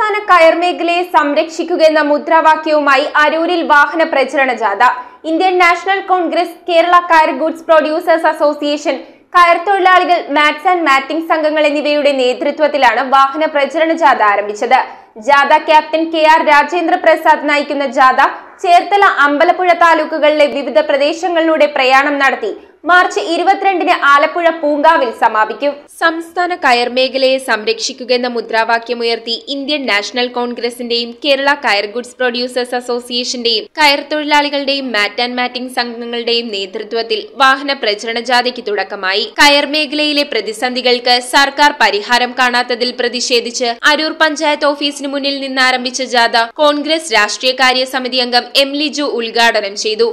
സംസ്ഥാന കയർ മേഖലയെ സംരക്ഷിക്കുക എന്ന മുദ്രാവാക്യവുമായി അരൂരിൽ വാഹന പ്രചരണ ജാഥ ഇന്ത്യൻ നാഷണൽ കോൺഗ്രസ് കേരള കയർ ഗുഡ്സ് പ്രൊഡ്യൂസേഴ്സ് അസോസിയേഷൻ കയർ തൊഴിലാളികൾ മാറ്റ്സ് ആൻഡ് മാറ്റിംഗ് സംഘങ്ങൾ എന്നിവയുടെ നേതൃത്വത്തിലാണ് വാഹന പ്രചരണ ജാഥ ആരംഭിച്ചത് ജാഥ captain K R Rajendra Prasad നയിക്കുന്ന ജാഥ ചേർത്തല അമ്പലപ്പുഴ താലൂക്കുകളിലെ വിവിധ പ്രദേശങ്ങളിലൂടെ പ്രയാണം നടത്തി മാർച്ച് ഇരുപത്തിരണ്ടിന് ആലപ്പുഴ പൂങ്കാവിൽ സമാപിക്കും സംസ്ഥാന കയർ മേഖലയെ സംരക്ഷിക്കുക എന്ന മുദ്രാവാക്യമുയർത്തി ഇന്ത്യൻ നാഷണൽ കോൺഗ്രസിന്റെയും കേരള കയർ ഗുഡ്സ് പ്രൊഡ്യൂസേഴ്സ് അസോസിയേഷന്റെയും കയർ തൊഴിലാളികളുടെയും മാറ്റ് ആൻഡ് മാറ്റിംഗ് സംഘങ്ങളുടെയും നേതൃത്വത്തിൽ വാഹന പ്രചരണ ജാഥയ്ക്ക് തുടക്കമായി കയർ മേഖലയിലെ പ്രതിസന്ധികൾക്ക് സർക്കാർ പരിഹാരം കാണാത്തതിൽ പ്രതിഷേധിച്ച് അരൂർ പഞ്ചായത്ത് ഓഫീസിന് മുന്നിൽ നിന്ന് ആരംഭിച്ച ജാഥ കോൺഗ്രസ് രാഷ്ട്രീയകാര്യ സമിതി അംഗം എം ലിജു ഉദ്ഘാടനം ചെയ്തു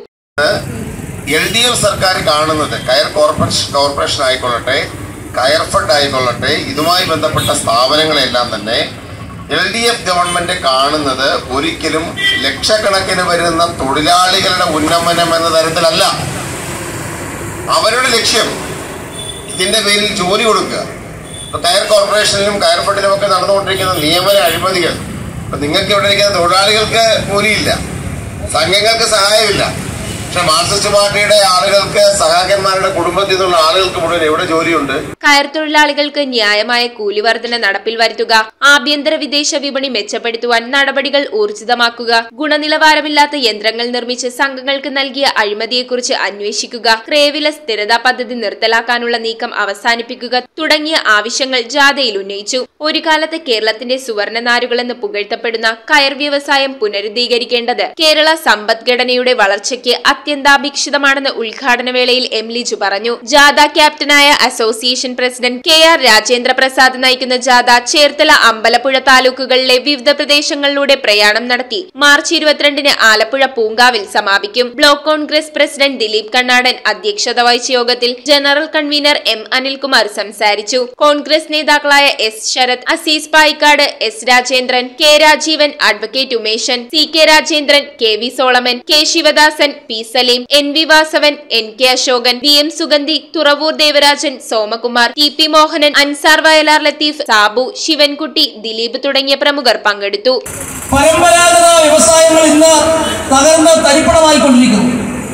എൽ ഡി എഫ് സർക്കാർ കാണുന്നത് കയർ കോർപ്പറേഷൻ കോർപ്പറേഷൻ ആയിക്കൊള്ളട്ടെ കയർ ഫണ്ട് ആയിക്കൊള്ളട്ടെ ഇതുമായി ബന്ധപ്പെട്ട സ്ഥാപനങ്ങളെല്ലാം തന്നെ എൽ ഡി എഫ് ഗവൺമെന്റ് കാണുന്നത് ഒരിക്കലും ലക്ഷക്കണക്കിന് വരുന്ന തൊഴിലാളികളുടെ ഉന്നമനം എന്ന തരത്തിലല്ല അവരുടെ ലക്ഷ്യം ഇതിന്റെ പേരിൽ ജോലി കൊടുക്കുക ഇപ്പൊ കയർ കോർപ്പറേഷനിലും കയർ ഫണ്ടിലും ഒക്കെ നടന്നുകൊണ്ടിരിക്കുന്ന നിയമന അഴിമതികൾ ഇപ്പൊ നിങ്ങൾക്ക് ഇവിടെ ഇരിക്കുന്ന തൊഴിലാളികൾക്ക് കൂലിയില്ല സംഘങ്ങൾക്ക് സഹായമില്ല പക്ഷെ മാർക്സിസ്റ്റ് പാർട്ടിയുടെ ആളുകൾക്ക് സഹാക്കന്മാരുടെ കുടുംബത്തിൽ നിന്നുള്ള ആളുകൾക്ക് മുഴുവൻ എവിടെ ജോലിയുണ്ട് കയർ തൊഴിലാളികൾക്ക് ന്യായമായ കൂലിവർധന നടപ്പിൽ വരുത്തുക ആഭ്യന്തര വിദേശ വിപണി മെച്ചപ്പെടുത്തുവാൻ നടപടികൾ ഊർജിതമാക്കുക ഗുണനിലവാരമില്ലാത്ത യന്ത്രങ്ങൾ നിർമ്മിച്ച് സംഘങ്ങൾക്ക് നൽകിയ അഴിമതിയെക്കുറിച്ച് അന്വേഷിക്കുക ക്രയവില സ്ഥിരതാ പദ്ധതി നിർത്തലാക്കാനുള്ള നീക്കം അവസാനിപ്പിക്കുക തുടങ്ങിയ ആവശ്യങ്ങൾ ജാഥയിൽ ഉന്നയിച്ചു ഒരു കാലത്ത് കേരളത്തിന്റെ സുവർണ നാരുകളെന്ന് പുകഴ്ത്തപ്പെടുന്ന കയർ വ്യവസായം പുനരുദ്ധീകരിക്കേണ്ടത് കേരള സമ്പദ്ഘടനയുടെ വളർച്ചയ്ക്ക് അത്യന്താപേക്ഷിതമാണെന്ന് ഉദ്ഘാടന വേളയിൽ എം ലിജു പറഞ്ഞു ജാഥ ക്യാപ്റ്റനായ association president K R Rajendra Prasad നയിക്കുന്ന ജാഥ ചേർത്തല അമ്പലപ്പുഴ താലൂക്കുകളിലെ വിവിധ പ്രദേശങ്ങളിലൂടെ പ്രയാണം നടത്തി മാർച്ച് ഇരുപത്തിരണ്ടിന് ആലപ്പുഴ പൂങ്കാവിൽ സമാപിക്കും ബ്ലോക്ക് കോൺഗ്രസ് പ്രസിഡന്റ് ദിലീപ് കണ്ണാടൻ അധ്യക്ഷത വഹിച്ച യോഗത്തിൽ ജനറൽ കൺവീനർ എം അനിൽകുമാർ സംസാരിച്ചു കോൺഗ്രസ് നേതാക്കളായ S Sarath Azeez Payikkad S Rajendran K Rajeevan advocate Umesan C K Rajendran K V Solomon K Sivadasan P Saleem N V Vasavan N K Asokan V M Sugandhi Thuravoor Devarajan Somakumar T P Mohanan Ansar Vayalar Latheef Sabu Sivankutty Dileep തുടങ്ങിയ പ്രമുഖർ പങ്കെടുത്തു പരമ്പരാഗത വ്യവസായങ്ങൾ ഇന്ന് തകർന്ന് തരിപ്പണമായിക്കൊണ്ടിരിക്കുന്നു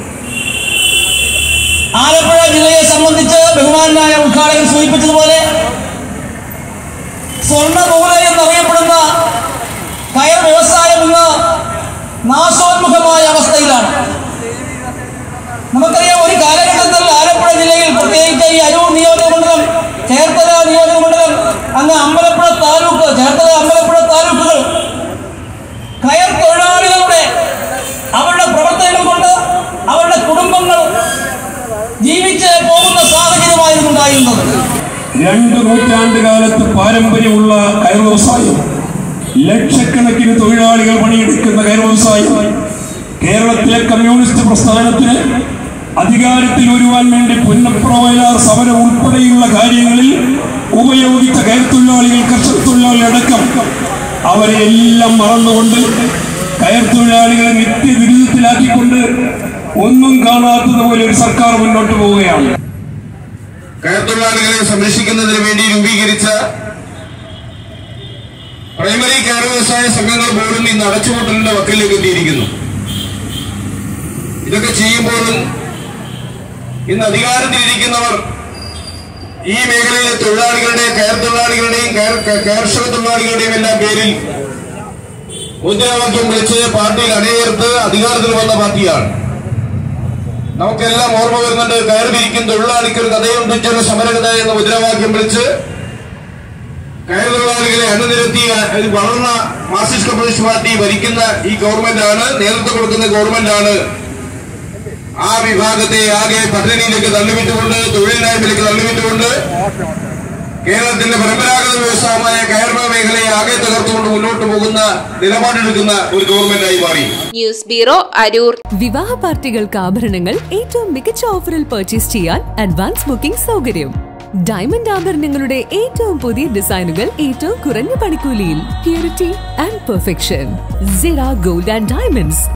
ആലപ്പുഴ ജില്ലയെ സംബന്ധിച്ച് ബഹുമാനായ ഉദ്ഘാടകൻ സൂചിപ്പിച്ചതുപോലെ സ്വർണ്ണനൂല എന്നറിയപ്പെടുന്ന കയർ വ്യവസായം ഇന്ന് നാശോന്മുഖമായ അവസ്ഥയിലാണ് നമുക്കറിയാം ഒരു കാലഘട്ടത്തിൽ ആലപ്പുഴ ജില്ലയിൽ പ്രത്യേകിച്ച് ഈ അരൂർ നിയോജകമണ്ഡലം ചേർത്തല നിയോജകമണ്ഡലം അങ്ങ് അമ്പലപ്പുഴ താലൂക്ക് ചേർത്തല അമ്പലപ്പുഴ താലൂക്കുകൾ കയർ തൊഴിലാളികളുടെ അവരുടെ പ്രവർത്തനം കൊണ്ട് അവരുടെ കുടുംബങ്ങൾ ജീവിച്ച് പോകുന്ന സാഹചര്യമായിരുന്നു ഉണ്ടായിരുന്നത് രണ്ട് നൂറ്റാണ്ട് കാലത്ത് പാരമ്പര്യമുള്ള കയർ വ്യവസായം ലക്ഷക്കണക്കിന് തൊഴിലാളികൾ പണിയെടുക്കുന്ന കയർ വ്യവസായം കേരളത്തിലെ കമ്മ്യൂണിസ്റ്റ് പ്രസ്ഥാനത്തിന് അധികാരത്തിൽ വരുവാൻ വേണ്ടി പുന്നപ്ര വയലാർ സമരം ഉൾപ്പെടെയുള്ള കാര്യങ്ങളിൽ ഉപയോഗിച്ച കയർ തൊഴിലാളികൾ കർഷക തൊഴിലാളികൾ അടക്കം അവരെ എല്ലാം മറന്നുകൊണ്ട് കയർ തൊഴിലാളികളെ നിത്യദുരിതത്തിലാക്കിക്കൊണ്ട് ഒന്നും കാണാത്തതുപോലെ ഒരു സർക്കാർ മുന്നോട്ട് പോവുകയാണ് കയർ തൊഴിലാളികളെ സംരക്ഷിക്കുന്നതിന് വേണ്ടി രൂപീകരിച്ച പ്രൈമറി കയർ വ്യവസായ സംഘങ്ങൾ പോലും ഇന്ന് അടച്ചുപൂട്ടലിന്റെ വക്കിലേക്ക് എത്തിയിരിക്കുന്നു ഇതൊക്കെ ചെയ്യുമ്പോഴും ഇന്ന് അധികാരത്തിലിരിക്കുന്നവർ ഈ മേഖലയിലെ തൊഴിലാളികളുടെ കയർ തൊഴിലാളികളുടെയും കയർ- ക- കർഷക തൊഴിലാളികളുടെയും എല്ലാം പേരിൽ മുദ്രാവാക്യം വിളിച്ച് പാർട്ടിയിൽ അണിയേർത്ത് അധികാരത്തിൽ വന്ന പാർട്ടിയാണ് നമുക്കെല്ലാം ഓർമ്മ വരുന്നുണ്ട് കയറിയിരിക്കും തൊഴിലാളിക്ക് ഒരു കഥയുണ്ട് ചില സമരകഥ എന്ന മുദ്രാവാക്യം വിളിച്ച് കയർ തൊഴിലാളികളെ അണിനിരത്തി ഒരു വളർന്ന മാർക്സിസ്റ്റ് കമ്മ്യൂണിസ്റ്റ് പാർട്ടി ഭരിക്കുന്ന ഈ ഗവൺമെന്റ് ആണ് നേതൃത്വം കൊടുക്കുന്ന ഗവൺമെന്റ് ആണ് ആ വിഭാഗത്തെ ആകെ പട്ടിണിയിലേക്ക് തള്ളിവിട്ടുകൊണ്ട് തൊഴിലില്ലായ്മയിലേക്ക് തള്ളിവിട്ടുകൊണ്ട് കേരളത്തിന്റെ പരമ്പരാഗത വ്യവസായമായ കയർ മേഖലയെ ആകെ തകർത്തുകൊണ്ട് മുന്നോട്ട് പോകുന്ന നിലപാടെടുക്കുന്ന ഒരു ഗവൺമെന്റായി മാറി ന്യൂസ് ബ്യൂറോ അരൂർ വിവാഹ പാർട്ടികൾക്ക് ആഭരണങ്ങൾ ഏറ്റവും മികച്ച ഓഫറിൽ പർച്ചേസ് ചെയ്യാൻ അഡ്വാൻസ് ബുക്കിംഗ് സൗകര്യം ഡയമണ്ട് ആഭരണങ്ങളുടെ ഏറ്റവും പുതിയ ഡിസൈനുകൾ ഏറ്റവും കുറഞ്ഞ പണിക്കൂലിയിൽ purity and perfection Sira gold and diamonds